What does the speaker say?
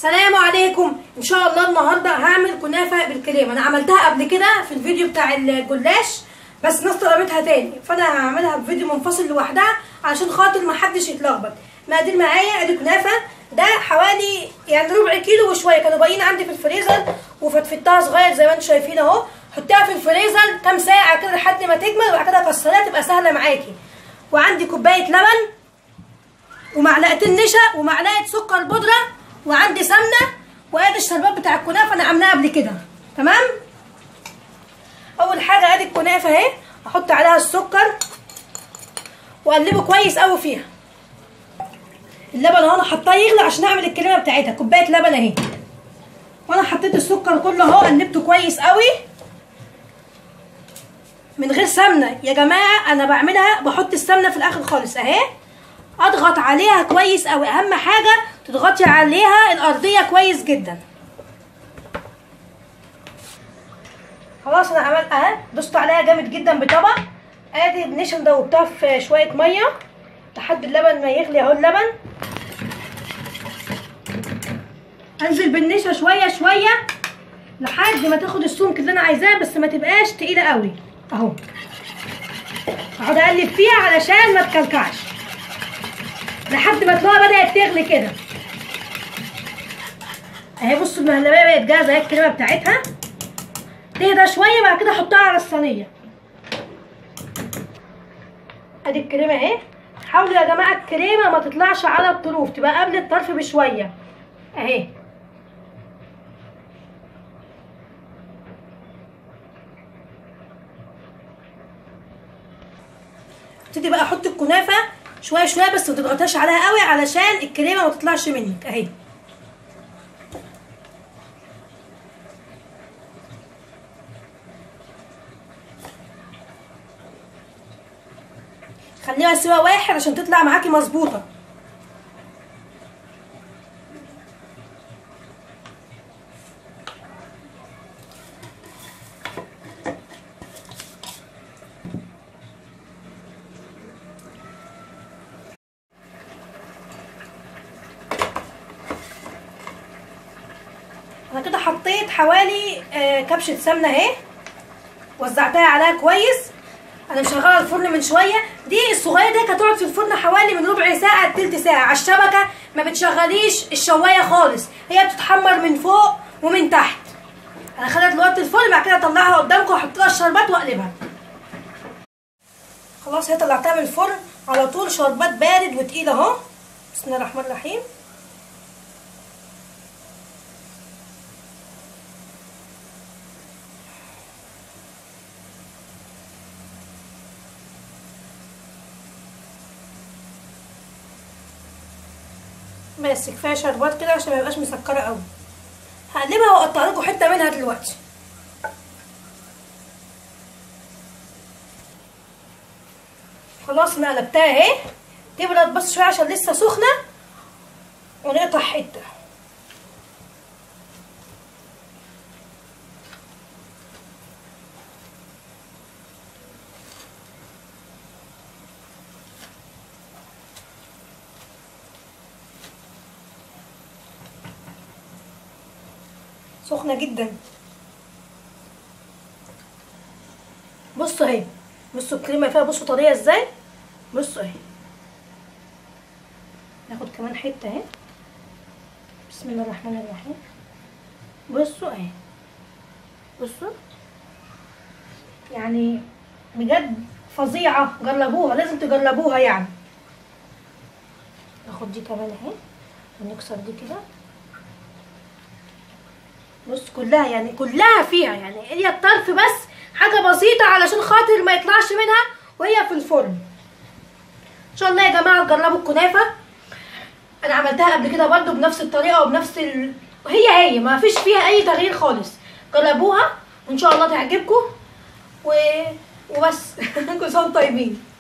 سلام عليكم ان شاء الله النهارده هعمل كنافه بالكريمه انا عملتها قبل كده في الفيديو بتاع الجلاش بس ناس طلبتها تاني فانا هعملها بفيديو منفصل لوحدها عشان خاطر ما حدش يتلخبط مقادير معايا ادي كنافه ده حوالي يعني ربع كيلو وشويه كانوا باقيين عندي في الفريزر وفتفتها صغير زي ما انتم شايفين اهو حطيها في الفريزر كام ساعه كده لحد ما تجمد وبعد كده كسريها تبقى سهله معاكي وعندي كوبايه لبن ومعلقتين نشا ومعلقه سكر بودره وعندي سمنه وادي الشربات بتاع الكنافه انا عاملاها قبل كده تمام اول حاجه ادي الكنافه اهي احط عليها السكر واقلبه كويس قوي فيها اللبن اهو انا حطاه يغلي عشان اعمل الكريمه بتاعتها كوبايه لبن اهي وانا حطيت السكر كله اهو قلبته كويس قوي من غير سمنه يا جماعه انا بعملها بحط السمنه في الاخر خالص اهي اضغط عليها كويس قوي اهم حاجه تضغطي عليها الارضيه كويس جدا خلاص انا عملت اهي دوست عليها جامد جدا بطبق ادي النشا دوبتها في شويه ميه لحد اللبن ما يغلي اهو اللبن انزل بالنشا شويه شويه لحد ما تاخد السمك اللي انا عايزاه بس ما تبقاش تقيله قوي اهو اقعد اقلب فيها علشان ما تكلكعش لحد ما تلاقيها بدات تغلي كده اهي بصوا المهلبيه بقت جاهزه اهي الكريمه بتاعتها تهدى شويه بعد كده احطها على الصينيه ادي الكريمه اهي حاولوا يا جماعه الكريمه ما تطلعش على الطروف تبقى قبل الطرف بشويه اهي ابتدي بقى احط الكنافه شويه شويه بس ما تضغطيش عليها قوي علشان الكريمه ما تطلعش منك اهي خليها سوا واحد عشان تطلع معاكي مظبوطه انا كده حطيت حوالي آه كبشه سمنه اهي وزعتها عليها كويس انا مشغله الفرن من شويه دي الصغيره دي هتقعد في الفرن حوالي من ربع ساعه لتلت ساعه على الشبكه ما بتشغليش الشوايه خالص هي بتتحمر من فوق ومن تحت انا خدت دلوقتي الفرن بعد كده اطلعها قدامكم واحط لها الشربات واقلبها خلاص هي طلعتها من الفرن على طول شربات بارد وتقيل اهو بسم الله الرحمن الرحيم بس كفايه شربات كده عشان ما يبقاش مسكره قوي هقلبها واقطع لكم حته منها دلوقتي خلاص انا قلبتها اهي تبرد بس شويه عشان لسه سخنه ونقطع حته سخنه جدا بصوا اهي بصوا الكريمه فيها بصوا طريه ازاي بصوا اهي ناخد كمان حته اهي بسم الله الرحمن الرحيم بصوا اهي بصوا يعني بجد فظيعه جربوها لازم تجربوها يعني ناخد دي كمان اهي ونكسر دي كده بص كلها يعني كلها فيها يعني هي الطرف بس حاجه بسيطه علشان خاطر ما يطلعش منها وهي في الفرن ان شاء الله يا جماعه تجربوا الكنافه انا عملتها قبل كده برده بنفس الطريقه وبنفس ال... هي هي ما فيش فيها اي تغيير خالص جربوها وان شاء الله تعجبكم و... وبس كل سنه طيبين